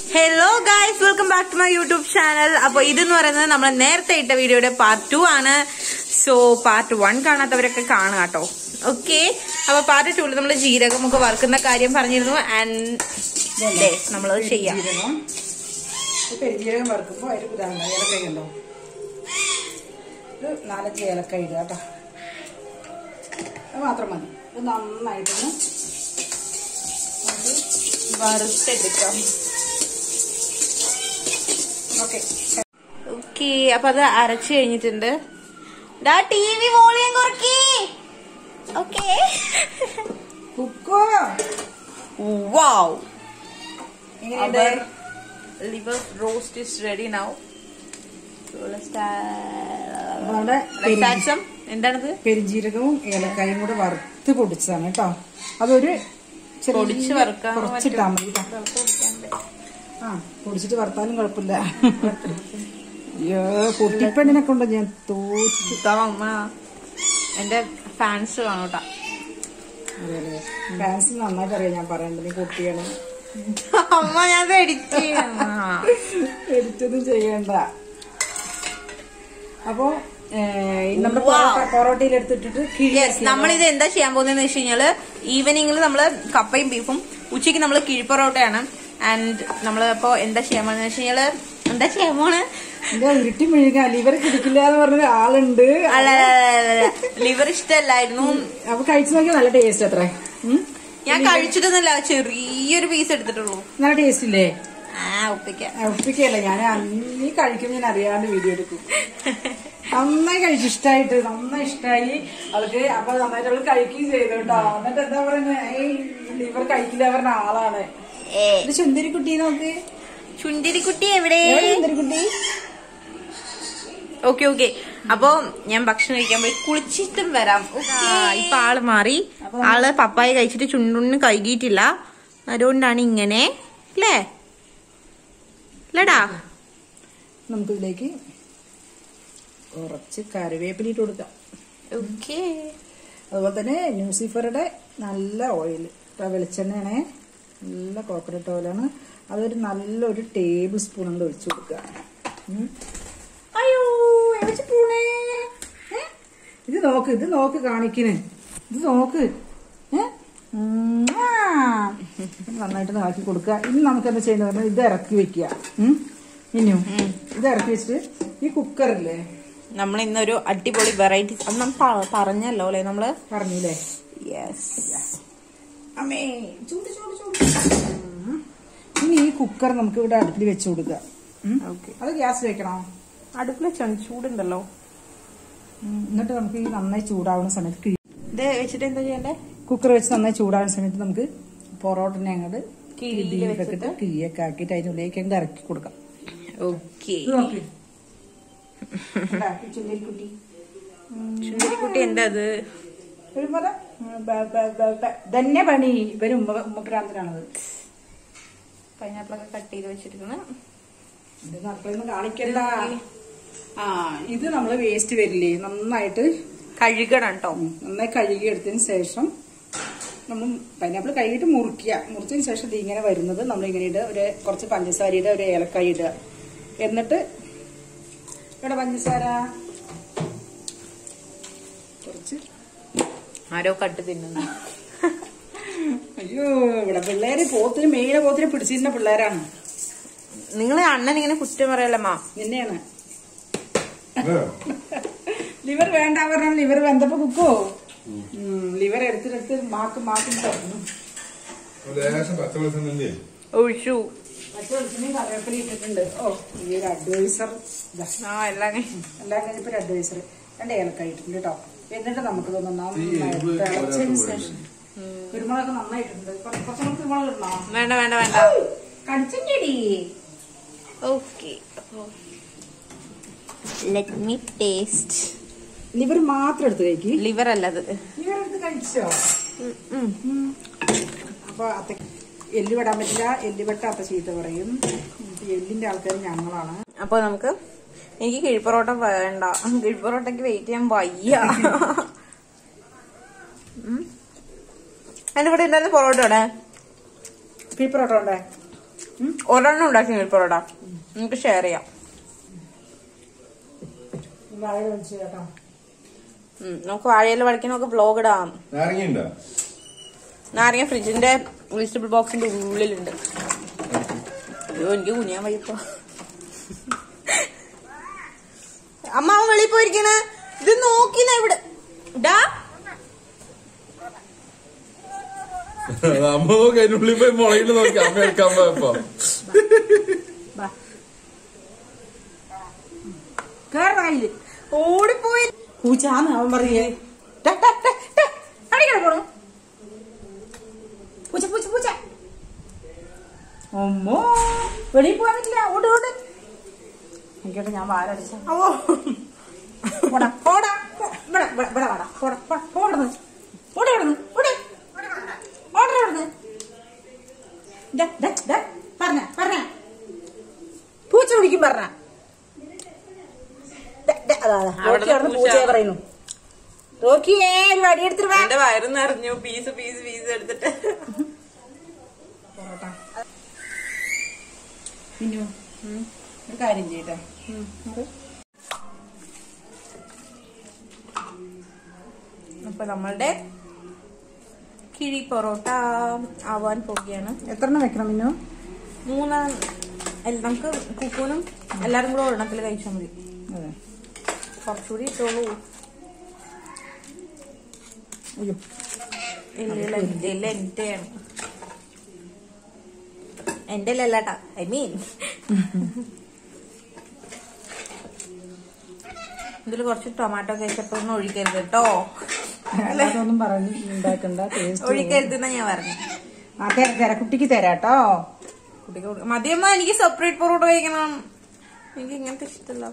Hello guys welcome back to my YouTube channel അപ്പൊ ഇതെന്ന് പറയുന്നത് നമ്മൾ നേരത്തെ ഇട്ട വീഡിയോയുടെ പാർട്ട് ടു ആണ് സോ പാർട്ട് വൺ കാണാത്തവരൊക്കെ കാണുക കേട്ടോ ഓക്കെ അപ്പൊ പാർട്ട് ടൂല് നമ്മൾ ജീരകം ഒക്കെ വറുക്കുന്ന കാര്യം പറഞ്ഞിരുന്നു ആൻഡ് നമ്മളത് ചെയ്യാം ജീരകം ഇത് പെരുജീരകം വറുക്കുമ്പോൾ അതിൽ ഇതാണ് ഏലക്കായ ഉണ്ടോ ഇത് നാലഞ്ച് ഏലക്കായ ഇടുക കേട്ടോ അത് മാത്രം മതി ഇത് നന്നായിട്ടൊന്ന് വറുത്തെടുക്കാം ഓക്കെ ഓക്കെ അപ്പൊ അത് അരച്ചു കഴിഞ്ഞിട്ടുണ്ട് ദാ ടി വി വോളിയം കുറക്കി ഓക്കെ കുക്കോ വാവ് എങ്ങനെയുണ്ട് Our liver roast is ready now. So let's start. അപ്പൊ നമ്മുടെ Let's add some. എന്താണിത് പെരുജീരകവും ഏലക്കായും കൂടെ വറുത്ത് പൊടിച്ചതാണ് കേട്ടോ അതൊരു ചെറിയ- പൊടിച്ച് വറുക്കാൻ കുറച്ചിട്ടാ മതി കേട്ടോ. ആ പൊടിച്ചിട്ട് വറുത്താലും കുഴപ്പമില്ല അയ്യോ കുട്ടിപ്പെണ്ണിനെ കൊണ്ട് ഞാൻ തോറ്റു അമ്മ എന്റെ ഫാൻസ് കാണൂട്ടാ അതെയല്ലേ ഫാൻസ് നന്നായിട്ട് അറിയാം ഞാൻ പറയേണ്ടത് നീ കുട്ടിയാണ് അമ്മ ഞാൻ എഡിറ്റ് എടുത്തൊന്നും ചെയ്യണ്ട അപ്പോ ഏഹ്, നമ്മുടെ പൊറോട്ട പൊറോട്ടയിൽ എടുത്തിട്ടിട്ട് യെസ് നമ്മളിത് എന്താ ചെയ്യാൻ പോകുന്നതെന്ന് വെച്ച് കഴിഞ്ഞാല് ഈവനിങ്ങിൽ നമ്മള് കപ്പയും ബീഫും ഉച്ചയ്ക്ക് നമ്മള് കിഴിപ്പൊറോട്ടയാണ് ആൻഡ് നമ്മള് ഇപ്പൊ എന്താ ചെയ്യാൻ പോകുന്നത് വെച്ച് കഴിഞ്ഞാല് എന്താ ചെയ്യാൻ പോണ് എന്റെ ഇരുട്ടി മെഴുക ലിവർ കിടിക്കില്ല എന്ന് പറഞ്ഞ ആളുണ്ട് അല്ല ലിവർ ഇഷ്ടമല്ലായിരുന്നു അപ്പൊ കഴിച്ചു നോക്കിയാൽ നല്ല ടേസ്റ്റ് അത്രേ ഉം? ഞാൻ കഴിച്ചിട്ടൊന്നുമില്ല ചെറിയൊരു പീസ് എടുത്തിട്ടുള്ളൂ നല്ല ടേസ്റ്റ് ഇല്ലേ ആ ഒപ്പിക്കാം ഒപ്പിക്കല്ല ഞാൻ അന്നീ കഴിക്കും ഞാൻ അറിയാണ്ട് വീഡിയോ എടുക്കും നന്നായി കഴിച്ചു ഇഷ്ടായിട്ട് നന്നായി ഇഷ്ടായി അവൾക്ക് അപ്പൊ നന്നായിട്ട് അവള് കഴിക്കുകയും ചെയ്തു കേട്ടോ എന്നിട്ട് എന്താ പറയുന്നത് ഈ ലിവർ കഴിക്കില്ല പറഞ്ഞ ആളാണ് ഏ ഇത് ചുന്തിരി കുട്ടി നോക്ക് ചുണ്ടിരിക്കുട്ടി എവിടെ എവിടെ ചുന്തിരി കുട്ടി ഓക്കെ ഓക്കെ അപ്പൊ ഞാൻ ഭക്ഷണം കഴിക്കാൻ പോയി കുളിച്ചിട്ടും വരാം ആ, ഇപ്പൊ ആള് മാറി ആള് പപ്പായ കഴിച്ചിട്ട് ചുണ്ടുണ്ണി കഴുകിയിട്ടില്ല അതുകൊണ്ടാണ് ഇങ്ങനെ അല്ലേ അല്ലടാ നമുക്ക് ഇതിലേക്ക് കുറച്ച് കറിവേപ്പില ഇട്ട് കൊടുക്കാം ഓക്കെ അതുപോലെ തന്നെ ന്യൂസിഫറുടെ നല്ല ഓയിൽ വെളിച്ചെണ്ണയാണേ നല്ല കോക്കനട്ട് ഓയിലാണ് അതൊരു നല്ലൊരു ടേബിൾ സ്പൂൺ കൊണ്ട് ഒഴിച്ചു കൊടുക്കുക ഉം. അയ്യോ എവിടെ പോണേ ഏ? ഇത് നോക്ക് ഇത് നോക്ക് കാണിക്കണ് ഇത് നോക്ക് ഏ? ഉം, ആ. നന്നായിട്ട് ആക്കി കൊടുക്കുക ഇനി നമുക്ക് എന്താ ചെയ്യുന്നത് പറഞ്ഞാൽ ഇത് ഇറക്കി വെക്കുക ഉം. ഇനിയും ഇത് ഇറക്കി വെച്ചിട്ട് ഈ കുക്കറില്ലേ നമ്മൾ ഇന്നൊരു അടിപൊളി വെറൈറ്റി അത് നമ്മൾ പ- പറഞ്ഞല്ലോ അല്ലേ നമ്മള് പറഞ്ഞില്ലേ യെസ് അമ്മേ ചൂട് ചൂട് ചൂട് ഉം. ഇനി ഈ കുക്കർ നമുക്ക് ഇവിടെ അടുപ്പിൽ വെച്ച് കൊടുക്കുക ഉം. ഓക്കെ അത് ഗ്യാസ് വെക്കണോ അടുപ്പിൽ ചൂടുണ്ടല്ലോ ഉം. എന്നിട്ട് നമുക്ക് ഈ നന്നായി ചൂടാവുന്ന സമയത്ത് കിഴി ഇത് വെച്ചിട്ട് എന്താ ചെയ്യണ്ടേ കുക്കർ വെച്ച് നന്നായി ചൂടാവുന്ന സമയത്ത് നമുക്ക് പൊറോട്ടനെ അങ്ങോട്ട് കിഴിയിൽ കിഴിയിലൊക്കെ ഇട്ടിട്ട് കിഴിയൊക്കെ ആക്കിയിട്ട് അതിൻ്റെ ഉള്ളിലേക്ക് അങ്ങോട്ട് ഇറക്കി കൊടുക്കാം ഓക്കെ ഇത് നോക്ക്. കണ്ടാ, ഈ ചുണ്ടിരിക്കുട്ടി. ചുണ്ടിരിക്കുട്ടി എന്താ അത് ഒരു പറ. ബ- ബ- ബ- ബ. ഇതന്നെ പണി ഇവര് ഉമ്മ ഉമ്മപ്രാന്തനാണത് പൈനാപ്പിളൊക്കെ കട്ട് ചെയ്ത് വെച്ചിരിക്കുന്നത് ഇത് നടക്കൊന്നും കാണിക്കണ്ട ആ ഇത് നമ്മള് വേസ്റ്റ് വരില്ലേ നന്നായിട്ട് കഴുകണം കേട്ടോ ഉം, നന്നായി കഴുകി എടുത്തതിന് ശേഷം നമ്മൾ പൈനാപ്പിൾ കഴുകിയിട്ട് മുറിക്കുക മുറിച്ചതിന് ശേഷം ഇത് ഇങ്ങനെ വരുന്നത് നമ്മൾ ഇങ്ങനെ ഇടുക ഒരു കുറച്ച് പഞ്ചസാര ഇടുക ഒരു ഏലക്കായ ഇടുക എന്നിട്ട് ഇവിടെ പഞ്ചസാര കുറച്ച് ആരോ കട്ട് തിന്നുന്നു അയ്യോ ഇവിടെ പിള്ളേര് പോത്തിന് മെയിന പോത്തിന് പിടിച്ചിരുന്ന പിള്ളേരാണ് നിങ്ങൾ അണ്ണൻ ഇങ്ങനെ കുറ്റം പറയല്ലമ്മ നിന്നെയാണ് ലിവർ വേണ്ട പറഞ്ഞാൽ ലിവർ വെന്തപ്പോ കുക്കോ ലിവർ എടുത്തിട്ടെടുത്ത് മാക്ക് മാക്കും തരുന്നു ലേശം പച്ചവെളിച്ചെണ്ണല്ലേ ഒഴിച്ചു മറ്റു വെളിച്ചെണ്ണയും കറിവേപ്പില ഇട്ടിട്ടുണ്ട് ഓ ഈ ഒരു അഡ്വൈസർ ഇതാ ആ എല്ലാം കഴിഞ്ഞ്. എല്ലാം കഴിഞ്ഞപ്പോ ഒരു അഡ്വൈസർ രണ്ട് ഏലക്കായ ഇട്ടിട്ടുണ്ട് കേട്ടോ എന്നിട്ട് നമുക്ക് തോന്നുന്നു ഈ എരിവ് തിളച്ചതിന് പോരാ ശേഷം കുരുമുളക് നന്നായിട്ടുണ്ട് കുറച്ച് കുറച്ചും കൂടി കുരുമുളക് ഇടണോ വേണ്ട വേണ്ട വേണ്ട കടിച്ചടി okay let me taste liver മാത്രം എടുത്ത് കഴിക്കി ലിവർ അല്ലത് ലിവർ എടുത്ത് കഴിച്ചോ അപ്പൊ അത്ത എല്ല് പെടാൻ പറ്റില്ല എല്ല് പെട്ടാത്ത ചീത്ത പറയും ഇപ്പൊ എല്ലിന്റെ ആൾക്കാർ ഞങ്ങളാണ് അപ്പൊ നമുക്ക് എനിക്ക് കിഴിപ്പൊറോട്ട വേണ്ട കിഴിപ്പൊറോട്ടക്ക് വെയിറ്റ് ചെയ്യാൻ വയ്യ ഉം. അതിന്റെ കൂടെ ഉണ്ടായിരുന്ന പൊറോട്ട ഇവിടെ കിഴി പൊറോട്ട ഉണ്ടേ ഒരെണ്ണം ഉണ്ടാക്കി പൊറോട്ട നമുക്ക് ഷെയർ ചെയ്യാം വാഴ വലിച്ചു കേട്ടോ ഉം, നമുക്ക് വാഴയിൽ വളിക്കാൻ നമുക്ക് വ്ലോഗ് ഇടാം നാരങ്ങയുണ്ടോ നാരങ്ങ ഫ്രിഡ്ജിന്റെ വെജിറ്റബിൾ ബോക്സിന്റെ ഉള്ളിലുണ്ട് അയ്യോ എനിക്ക് കുനിയാൻ വയ്യപ്പോ അമ്മ അവൻ വെളിയിൽ പോയിരിക്കണ ഇത് നോക്കിന്ന ഇവിടെ ഡാ അമ്മ അതിനുള്ളിൽ പോയി മുളകിൽ നോക്കി അമ്മ എടുക്കാൻ പോയപ്പോ വാ കേറായില് ഓടിപ്പോയി പൂച്ചാന്ന് അവൻ പറയേ ടാ, ടാ, ടാ, ടാ. അടിക്കണ പോണു പൂച്ച പൂച്ച പൂച്ച അമ്മോ വെളിയിൽ പോകാൻ പറ്റില്ല ഓട് ഓട് എനിക്കോട്ടെ ഞാൻ വാരടിച്ച ഓ പോടാ പോടാ പോ. ഇവിടെ ഇവിടെ ഇവിടെ വാടാ പോടാ പോടാ പോടുന്നു ഓടി ഓടുന്നു ഓടി ഓടി ഓടുന്നു പറഞ്ഞ പറഞ്ഞ പൂച്ച പിടിക്കും പറഞ്ഞ അവിടുത്തെ പൂച്ചയെ പൂച്ച. പറയുന്നു റോക്കിയേ ഒരു വടിയെടുത്തിട്ട് വാ എന്റെ വയറ് നിറഞ്ഞു പീസ് പീസ് പീസ് എടുത്തിട്ട് മിന്നു ഒരു കാര്യം ചെയ്യട്ടെ അപ്പൊ നമ്മളുടെ കിഴി പൊറോട്ട ആവാൻ പോവുകയാണ് എത്ര എണ്ണം വെക്കണം മിന്നു മൂന്ന് എല്ല- നമുക്ക് കുക്കൂനും എല്ലാരും കൂടെ ഒരെണ്ണത്തിൽ കഴിച്ചാൽ മതി അതെ കുറച്ചുകൂടി ഇട്ടോളൂ അയ്യോ ഇല്ല ഇല്ല എന്റെ ഇല്ല എന്റെയാണ് എന്റെ അല്ലട്ടാ ഐ മീൻ ഇതിൽ കുറച്ച് ടൊമാറ്റോ കെച്ചപ്പ് ഒന്നും ഒഴിക്കരുത് കേട്ടോ അല്ലാതൊന്നും പറഞ്ഞ് ഉണ്ടാക്കണ്ട ടേസ്റ്റ് ഒഴിക്കരുതെന്നാ ഞാൻ പറഞ്ഞു ആ തരാ തരാ കുട്ടിക്ക് തരാട്ടോ കുട്ടിക്ക് കൊടുക്ക- മതിയമ്മ എനിക്ക് സെപ്പറേറ്റ് പൊറോട്ട കഴിക്കണം എനിക്ക് ഇങ്ങനത്തെ ഇഷ്ടമല്ല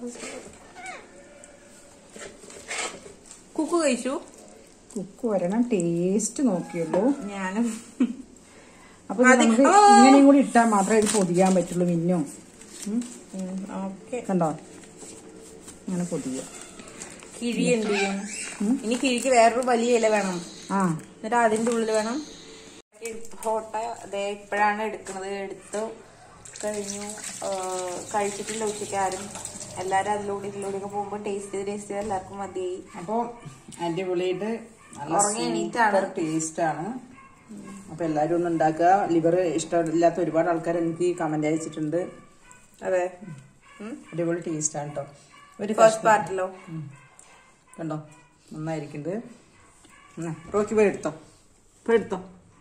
കുക്കു കഴിച്ചു കുക്ക് വരണം ടേസ്റ്റ് നോക്കിയുള്ളൂ ഞാനും അപ്പൊ ഇത് അതെ. നമുക്ക് ആ. ഇങ്ങനെയും കൂടി ഇട്ടാൽ മാത്രമേ ഇത് പൊതിയാൻ പറ്റുള്ളൂ മിന്നു ഓക്കെ കണ്ടോ ഇങ്ങനെ പൊതിയ കിഴി എന്ത് ചെയ്യും ഇനി കിഴിക്ക് വേറൊരു വലിയ ഇല വേണം ആ എന്നിട്ട് അതിന്റെ ഉള്ളിൽ വേണം ഹോട്ട അതേ ഇപ്പോഴാണ് എടുക്കുന്നത് എടുത്തു കഴിഞ്ഞു ആ, കഴിച്ചിട്ടില്ല ഉച്ചയ്ക്ക് ആരും എല്ലാരും അതിലൂടെ ഇതിലൂടെ ഒക്കെ പോകുമ്പോൾ ടേസ്റ്റ് ചെയ്ത് ടേസ്റ്റ് ചെയ്ത് എല്ലാവർക്കും മതിയായി അപ്പൊ അടിപൊളിയായിട്ട് ഉറങ്ങി എണീറ്റാണ്. ടേസ്റ്റ് ആണ് അപ്പൊ എല്ലാരും ഒന്ന് ഉണ്ടാക്കുക ലിവർ ഇഷ്ടമില്ലാത്ത ഒരുപാട് ആൾക്കാർ എനിക്ക് കമന്റ് അയച്ചിട്ടുണ്ട് അതെ അടിപൊളി ടേസ്റ്റ് ആണ് കേട്ടോ ഒരു ഫസ്റ്റ് കഷ്ണം പാർട്ടിലോ കണ്ടോ നന്നായിരിക്കുന്നുണ്ട് ഉം, റോക്കി പോയി എടുത്തോ പോയി എടുത്തോ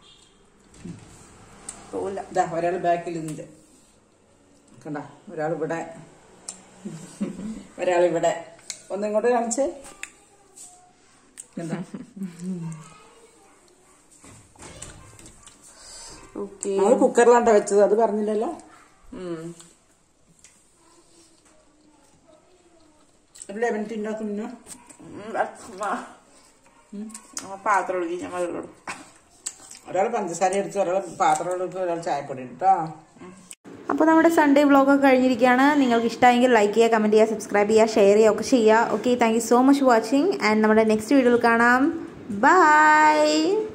പോവില്ല ഇതാ ഒരാൾ ബാക്കിൽ നിന്നിട്ട് കണ്ട ഒരാൾ ഇവിടെ ഒരാൾ ഇവിടെ ഒന്ന് ഇങ്ങോട്ട് കാണിച്ചേ കണ്ടോ ഓക്കെ നമ്മൾ കുക്കറിലാണ്ട വെച്ചത് അത് പറഞ്ഞില്ലല്ലോ ഒരു ലെമൺ ടീ ഉണ്ടാക്കും പിന്നെ പാത്രം ഒഴുകി ഞാൻ വെള്ളം ഒരാൾ പഞ്ചസാര എടുത്തു ഒരാൾ പാത്രം എടുത്തു ഒരാൾ ചായപ്പൊടി കേട്ടോ അപ്പോൾ നമ്മുടെ സൺഡേ വ്ളോഗൊക്കെ കഴിഞ്ഞിരിക്കുകയാണ് നിങ്ങൾക്ക് ഇഷ്ടമായെങ്കിൽ ലൈക്ക് ചെയ്യുക കമൻറ്റ് ചെയ്യുക സബ്സ്ക്രൈബ് ചെയ്യുക ഷെയർ ചെയ്യുക ഒക്കെ ചെയ്യുക okay thank you so much watching and നമ്മുടെ നെക്സ്റ്റ് വീഡിയോയിൽ കാണാം ബൈ